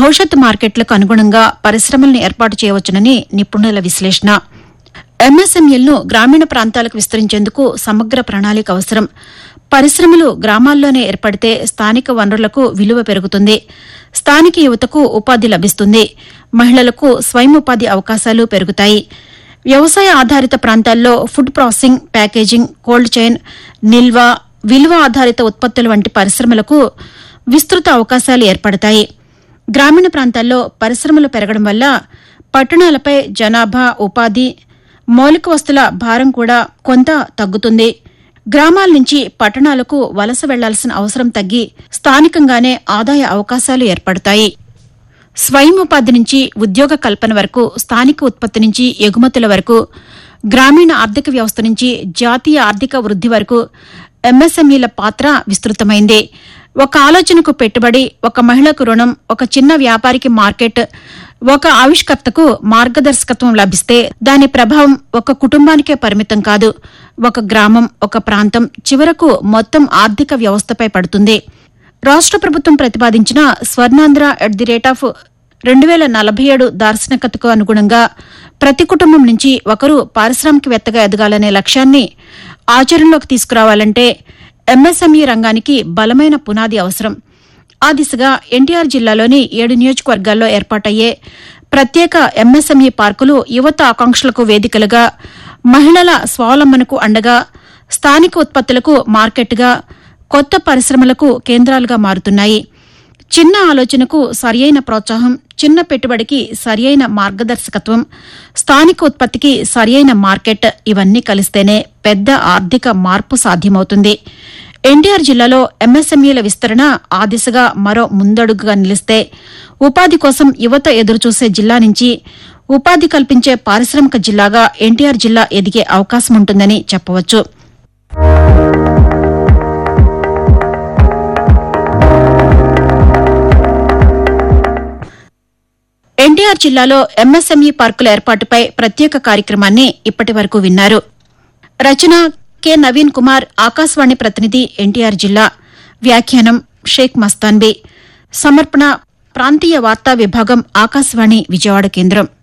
భవిష్యత్ మార్కెట్లకు అనుగుణంగా పరిశ్రమలను ఏర్పాటు చేయవచ్చునని నిపుణుల విశ్లేషణ ఎంఎస్ఎంఎల్ను గ్రామీణ ప్రాంతాలకు విస్తరించేందుకు సమగ్ర ప్రణాళిక అవసరం పరిశ్రమలు గ్రామాల్లోనే ఏర్పడితే స్థానిక వనరులకు విలువ పెరుగుతుంది స్థానిక యువతకు ఉపాధి లభిస్తుంది మహిళలకు స్వయం ఉపాధి అవకాశాలు పెరుగుతాయి వ్యవసాయ ఆధారిత ప్రాంతాల్లో food processing packaging cold chain నిల్వ విలువ ఆధారిత ఉత్పత్తుల వంటి పరిశ్రమలకు విస్తృత అవకాశాలు ఏర్పడతాయి గ్రామీణ ప్రాంతాల్లో పరిశ్రమలు పెరగడం వల్ల పట్టణాలపై జనాభా ఉపాధి మౌలిక వస్తుల భారం కూడా కొంత తగ్గుతుంది గ్రామాల నుంచి పట్టణాలకు వలస వెళ్లాల్సిన అవసరం తగ్గి స్థానికంగానే ఆదాయ అవకాశాలు ఏర్పడతాయి స్వయం ఉపాధి నుంచి ఉద్యోగ కల్పన వరకు స్థానిక ఉత్పత్తి నుంచి ఎగుమతుల వరకు గ్రామీణ ఆర్థిక వ్యవస్థ నుంచి జాతీయ ఆర్థిక వృద్ది వరకు ఎంఎస్ఎంఈల పాత్ర విస్తృతమైంది ఒక ఆలోచనకు పెట్టుబడి ఒక మహిళకు రుణం ఒక చిన్న వ్యాపారికి మార్కెట్ ఒక ఆవిష్కర్తకు మార్గదర్శకత్వం లభిస్తే దాని ప్రభావం ఒక కుటుంబానికే పరిమితం కాదు ఒక గ్రామం ఒక ప్రాంతం చివరకు మొత్తం ఆర్థిక వ్యవస్థపై పడుతుంది రాష్ట ప్రభుత్వం ప్రతిపాదించిన Swarnandhra at the rate of రెండు వేల నలభై ఏడు దార్శనికతకు అనుగుణంగా ప్రతి కుటుంబం నుంచి ఒకరు పారిశ్రామికవేత్తగా ఎదగాలనే లక్ష్యాన్ని ఆచరణలోకి తీసుకురావాలంటే ఎంఎస్ఎంఈ రంగానికి బలమైన పునాది అవసరం ఆ దిశగా ఎన్టీఆర్ జిల్లాలోని ఏడు నియోజకవర్గాల్లో ఏర్పాటయ్యే ప్రత్యేక ఎంఎస్ఎంఈ పార్కులు యువత ఆకాంక్షలకు వేదికలుగా మహిళల స్వావలంబనకు అండగా స్థానిక ఉత్పత్తులకు మార్కెట్గా కొత్త పరిశ్రమలకు కేంద్రాలుగా మారుతున్నాయి చిన్న ఆలోచనకు సరియైన ప్రోత్సాహం చిన్న పెట్టుబడికి సరియైన మార్గదర్శకత్వం స్థానిక ఉత్పత్తికి సరియైన మార్కెట్ ఇవన్నీ కలిస్తేనే పెద్ద ఆర్థిక మార్పు సాధ్యమవుతుంది ఎన్టీఆర్ జిల్లాలో ఎంఎస్ఎంఈల విస్తరణ ఆ దిశగా మరో ముందడుగుగా నిలిస్తే ఉపాధి కోసం యువత ఎదురుచూసే జిల్లా నుంచి ఉపాధి కల్పించే పారిశ్రామిక జిల్లాగా ఎన్టీఆర్ జిల్లా ఎదిగే అవకాశం ఉంటుందని చెప్పవచ్చు ఎన్టీఆర్ జిల్లాలో ఎంఎస్ఎంఈ పార్కుల ఏర్పాటుపై ప్రత్యేక కార్యక్రమాన్ని ఇప్పటి వరకు విన్నారు రచన కె నవీన్ కుమార్ ఆకాశవాణి ప్రతినిధి ఎన్టీఆర్ జిల్లా వ్యాఖ్యానం షేక్ మస్తాన్బీ సమర్పణ ప్రాంతీయ వార్తా విభాగం ఆకాశవాణి విజయవాడ కేంద్రం